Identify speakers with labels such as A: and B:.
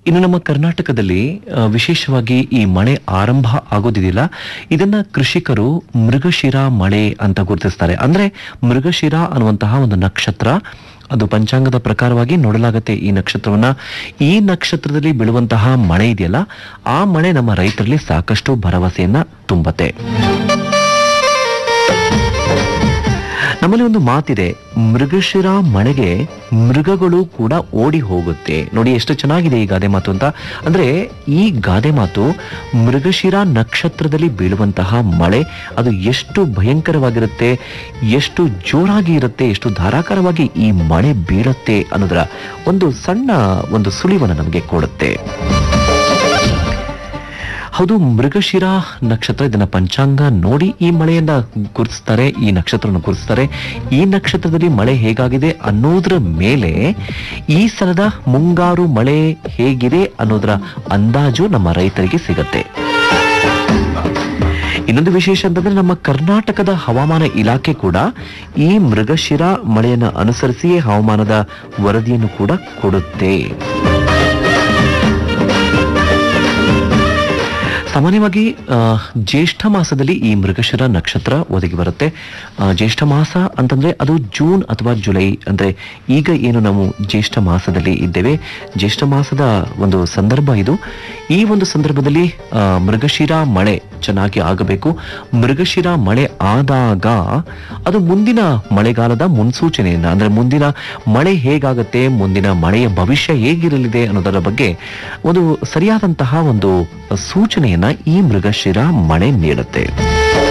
A: ಇನ್ನು ನಮ್ಮ ಕರ್ನಾಟಕದಲ್ಲಿ ಆ, ವಿಶೇಷವಾಗಿ ಈ ಮಳೆ ಆರಂಭ ಆಗೋದಿದೆಯಲ್ಲ ಇದನ್ನ ಕೃಷಿಕರು ಮೃಗಶಿರ ಮಳೆ ಅಂತ ಗುರುತಿಸ್ತಾರೆ ಅಂದ್ರೆ ಮೃಗಶಿರ ಅನ್ನುವಂತಹ ಒಂದು ನಕ್ಷತ್ರ ಅದು ಪಂಚಾಂಗದ ಪ್ರಕಾರವಾಗಿ ನೋಡಲಾಗತ್ತೆ ಈ ನಕ್ಷತ್ರವನ್ನ ಈ ನಕ್ಷತ್ರದಲ್ಲಿ ಬೀಳುವಂತಹ ಮಳೆ ಇದೆಯಲ್ಲ ಆ ಮಳೆ ನಮ್ಮ ರೈತರಲ್ಲಿ ಸಾಕಷ್ಟು ಭರವಸೆಯನ್ನ ತುಂಬತ್ತೆ ನಮ್ಮಲ್ಲಿ ಒಂದು ಮಾತಿದೆ ಮೃಗಶಿರ ಮಳೆಗೆ ಮೃಗಗಳು ಕೂಡ ಓಡಿ ಹೋಗುತ್ತೆ ನೋಡಿ ಎಷ್ಟು ಚೆನ್ನಾಗಿದೆ ಈ ಗಾದೆ ಮಾತು ಅಂತ ಅಂದ್ರೆ ಈ ಗಾದೆ ಮಾತು ಮೃಗಶಿರ ನಕ್ಷತ್ರದಲ್ಲಿ ಬೀಳುವಂತಹ ಮಳೆ ಅದು ಎಷ್ಟು ಭಯಂಕರವಾಗಿರುತ್ತೆ ಎಷ್ಟು ಜೋರಾಗಿ ಇರುತ್ತೆ ಎಷ್ಟು ಧಾರಾಕಾರವಾಗಿ ಈ ಮಳೆ ಬೀಳುತ್ತೆ ಅನ್ನೋದರ ಒಂದು ಸಣ್ಣ ಒಂದು ಸುಳಿವನ್ನು ನಮಗೆ ಕೊಡುತ್ತೆ ಹೌದು ಮೃಗಶಿರ ನಕ್ಷತ್ರ ಇದನ್ನ ಪಂಚಾಂಗ ನೋಡಿ ಈ ಮಳೆಯನ್ನ ಗುರುತಿಸ್ತಾರೆ ಈ ನಕ್ಷತ್ರವನ್ನು ಗುರುತಿಸ್ತಾರೆ ಈ ನಕ್ಷತ್ರದಲ್ಲಿ ಮಳೆ ಹೇಗಾಗಿದೆ ಅನ್ನೋದ್ರ ಮೇಲೆ ಈ ಸಲದ ಮುಂಗಾರು ಮಳೆ ಹೇಗಿದೆ ಅನ್ನೋದರ ಅಂದಾಜು ನಮ್ಮ ರೈತರಿಗೆ ಸಿಗತ್ತೆ ಇನ್ನೊಂದು ವಿಶೇಷ ಅಂತಂದ್ರೆ ನಮ್ಮ ಕರ್ನಾಟಕದ ಹವಾಮಾನ ಇಲಾಖೆ ಕೂಡ ಈ ಮೃಗಶಿರ ಮಳೆಯನ್ನು ಅನುಸರಿಸಿಯೇ ಹವಾಮಾನದ ವರದಿಯನ್ನು ಕೂಡ ಕೊಡುತ್ತೆ ಸಾಮಾನ್ಯವಾಗಿ ಆ, ಜ್ಯೇಷ್ಠ ಮಾಸದಲ್ಲಿ ಈ ಮೃಗಶಿರ ನಕ್ಷತ್ರ ಒದಗಿ ಬರುತ್ತೆ ಆ, ಜ್ಯೇಷ್ಠ ಮಾಸ ಅಂತಂದ್ರೆ ಅದು ಜೂನ್ ಅಥವಾ ಜುಲೈ ಅಂದ್ರೆ ಈಗ ಏನು ನಾವು ಜ್ಯೇಷ್ಠ ಮಾಸದಲ್ಲಿ ಇದ್ದೇವೆ ಜ್ಯೇಷ್ಠ ಮಾಸದ ಒಂದು ಸಂದರ್ಭ ಇದು ಈ ಒಂದು ಸಂದರ್ಭದಲ್ಲಿ ಆ, ಮೃಗಶಿರ ಮಳೆ ಚೆನ್ನಾಗಿ ಆಗಬೇಕು ಮೃಗಶಿರ ಮಳೆ ಆದಾಗ ಅದು ಮುಂದಿನ ಮಳೆಗಾಲದ ಮುನ್ಸೂಚನೆಯನ್ನ ಅಂದ್ರೆ ಮುಂದಿನ ಮಳೆ ಹೇಗಾಗತ್ತೆ ಮುಂದಿನ ಮಳೆಯ ಭವಿಷ್ಯ ಹೇಗಿರಲಿದೆ ಅನ್ನೋದರ ಬಗ್ಗೆ ಒಂದು ಸರಿಯಾದಂತಹ ಒಂದು ಸೂಚನೆಯನ್ನ ಈ ಮೃಗಶಿರ ಮಳೆ ನೀಡುತ್ತೆ